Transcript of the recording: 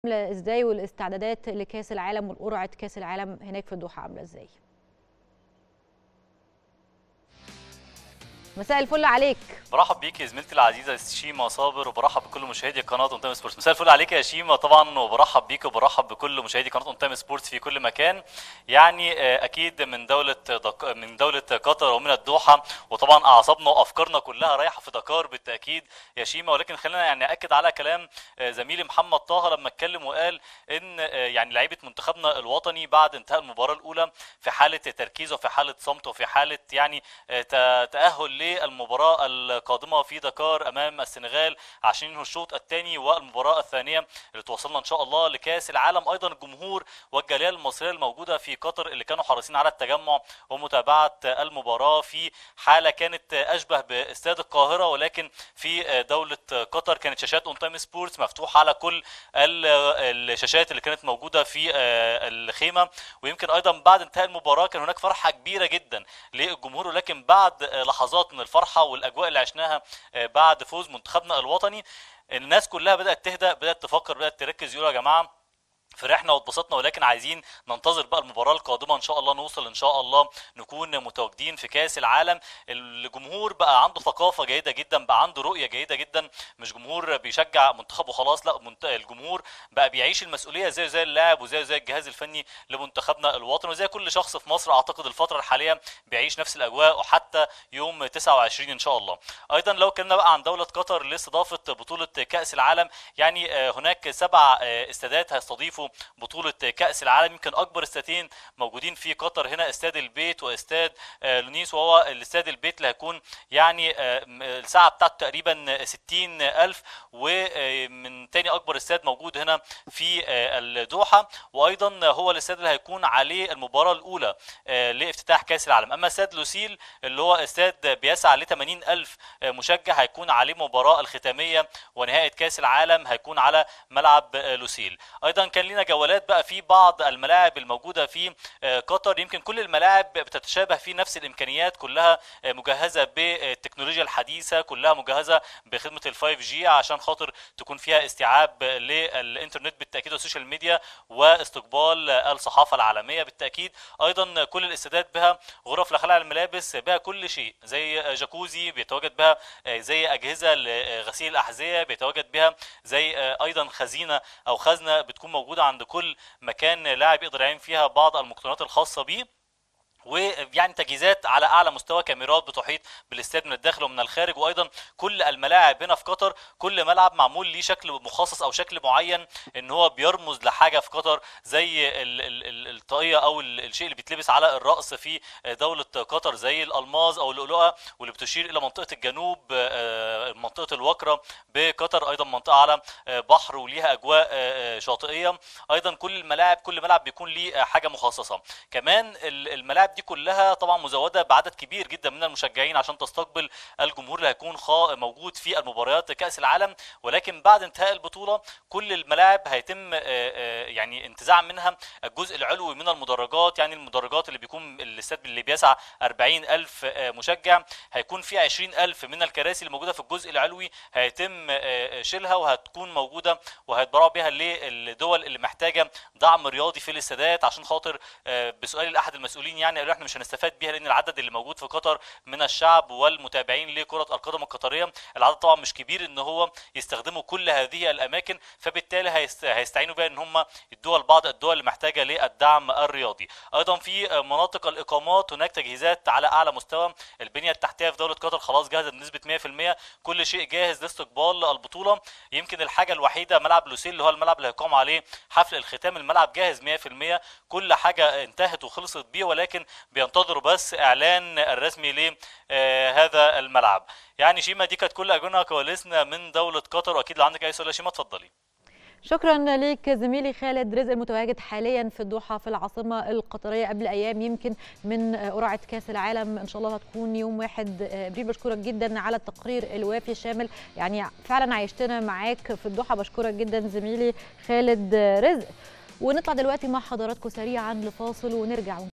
عامله ازاي والاستعدادات لكاس العالم والقرعه كاس العالم هناك في الدوحه عامله ازاي مساء الفل عليك برحب بيك يا زميلتي العزيزه شيما صابر وبرحب بكل مشاهدي قناه اون تايم سبورتس مساء الفل عليك يا شيما طبعا وبرحب بيك وبرحب بكل مشاهدي قناه اون تايم سبورتس في كل مكان يعني آه، اكيد من دوله دك... من دوله قطر ومن الدوحه وطبعا اعصابنا وافكارنا كلها رايحه في دكار بالتاكيد يا شيما ولكن خلينا يعني اكد على كلام آه، زميلي محمد طه لما اتكلم وقال ان آه، يعني لعيبه منتخبنا الوطني بعد انتهاء المباراه الاولى في حاله تركيز وفي حاله صمت وفي حاله يعني آه، ت- تاهل للمباراه القادمه في دكار امام السنغال عشان ينهوا الشوط الثاني والمباراه الثانيه اللي توصلنا ان شاء الله لكاس العالم ايضا الجمهور والجاليه المصريه الموجوده في قطر اللي كانوا حريصين على التجمع ومتابعه المباراه في حاله كانت اشبه باستاد القاهره ولكن في دوله قطر كانت شاشات اون تايم سبورتس مفتوحه على كل ال- الشاشات اللي كانت موجوده في الخيمه ويمكن ايضا بعد انتهاء المباراه كان هناك فرحه كبيره جدا للجمهور ولكن بعد لحظات من الفرحه والاجواء اللي عشناها بعد فوز منتخبنا الوطني الناس كلها بدات تهدى بدات تفكر بدات تركز يقولوا يا جماعه فرحنا واتبسطنا ولكن عايزين ننتظر بقى المباراه القادمه ان شاء الله نوصل ان شاء الله نكون متواجدين في كاس العالم الجمهور بقى عنده ثقافه جيده جدا بقى عنده رؤيه جيده جدا مش جمهور بيشجع منتخب وخلاص لا منت- الجمهور بقى بيعيش المسؤوليه زي زي اللاعب وزي زي الجهاز الفني لمنتخبنا الوطني وزي كل شخص في مصر اعتقد الفتره الحاليه بيعيش نفس الاجواء وحتى يوم 29 ان شاء الله ايضا لو اتكلمنا بقى عن دوله قطر لاستضافه بطوله كاس العالم يعني آه، هناك سبع آه، استادات هيستضيفوا بطوله كاس العالم يمكن اكبر استادين موجودين في قطر هنا استاد البيت واستاد آه، لونيس وهو الاستاد البيت اللي هيكون يعني آه، م- الساعه بتاعته تقريبا 60 الف ومن تاني اكبر استاد موجود هنا في آه، الدوحه وايضا هو الاستاد اللي هيكون عليه المباراه الاولى آه، لافتتاح كاس العالم اما استاد لوسيل اللي هو استاد بيسع ل 80 الف مشجع هيكون عليه المباراه الختاميه ونهائي كاس العالم هيكون على ملعب آه، لوسيل ايضا كان لنا جولات بقى في بعض الملاعب الموجوده في آه، قطر يمكن كل الملاعب بتتشابه في نفس الامكانيات كلها آه، مجهزه بالتكنولوجيا الحديثه كلها مجهزه بخدمه ال 5 جي عشان خاطر تكون فيها استيعاب للانترنت بالتاكيد والسوشيال ميديا واستقبال الصحافه العالميه بالتاكيد ايضا كل الاستادات بها غرف لخلع الملابس بها كل شيء زي جاكوزي بيتواجد بها زي اجهزه لغسيل الاحذيه بيتواجد بها زي ايضا خزينه او خزنه بتكون موجوده عند كل مكان لاعب يقدر يعين فيها بعض المقتنيات الخاصه بيه ويعني تجهيزات على اعلى مستوى كاميرات بتحيط بالاستاد من الداخل ومن الخارج وايضا كل الملاعب هنا في قطر كل ملعب معمول ليه شكل مخصص او شكل معين ان هو بيرمز لحاجه في قطر زي ال- ال- ال- الطاقيه او ال- الشيء اللي بيتلبس على الراس في دوله قطر زي الالماظ او اللؤلؤه واللي بتشير الى منطقه الجنوب آه، منطقه الوكره بقطر ايضا منطقه على آه، بحر وليها اجواء آه، آه، شاطئيه ايضا كل الملاعب كل ملعب بيكون ليه آه، حاجه مخصصه كمان ال- الملاعب دي كلها طبعا مزوده بعدد كبير جدا من المشجعين عشان تستقبل الجمهور اللي هيكون خا- موجود في المباريات كاس العالم ولكن بعد انتهاء البطوله كل الملاعب هيتم آه، آه، يعني انتزاع منها الجزء العلوي من المدرجات يعني المدرجات اللي بيكون الاستاد اللي بيسع 40 ألف آه، مشجع هيكون في 20 ألف من الكراسي اللي موجودة في الجزء العلوي هيتم آه، شيلها وهتكون موجودة وهيتبرعوا بيها للدول اللي محتاجة دعم رياضي في الاستادات عشان خاطر آه، بسؤال لأحد المسؤولين يعني قالوا احنا مش هنستفاد بيها لأن العدد اللي موجود في قطر من الشعب والمتابعين لكرة القدم القطرية العدد طبعا مش كبير ان هو يستخدموا كل هذه الاماكن فبالتالي هيست... هيستعينوا بها ان هم يدوها لبعض الدول اللي محتاجه للدعم الرياضي ايضا في مناطق الاقامات هناك تجهيزات على اعلى مستوى البنيه التحتيه في دوله قطر خلاص جاهزه بنسبه 100% كل شيء جاهز لاستقبال البطوله يمكن الحاجه الوحيده ملعب لوسيل اللي هو الملعب اللي هيقام عليه حفل الختام الملعب جاهز 100% كل حاجه انتهت وخلصت بيه ولكن بينتظروا بس اعلان الرسمي لهذا الملعب يعني شيما دي كانت كل اجواءنا كواليسنا من دوله قطر واكيد لو عندك اي سؤال يا شيما اتفضلي شكرا ليك زميلي خالد رزق المتواجد حاليا في الدوحه في العاصمه القطريه قبل ايام يمكن من قرعه كاس العالم ان شاء الله هتكون يوم 1 ابريل بشكرك جدا على التقرير الوافي الشامل يعني فعلا عيشتنا معاك في الدوحه بشكرك جدا زميلي خالد رزق ونطلع دلوقتي مع حضراتكم سريعا لفاصل ونرجع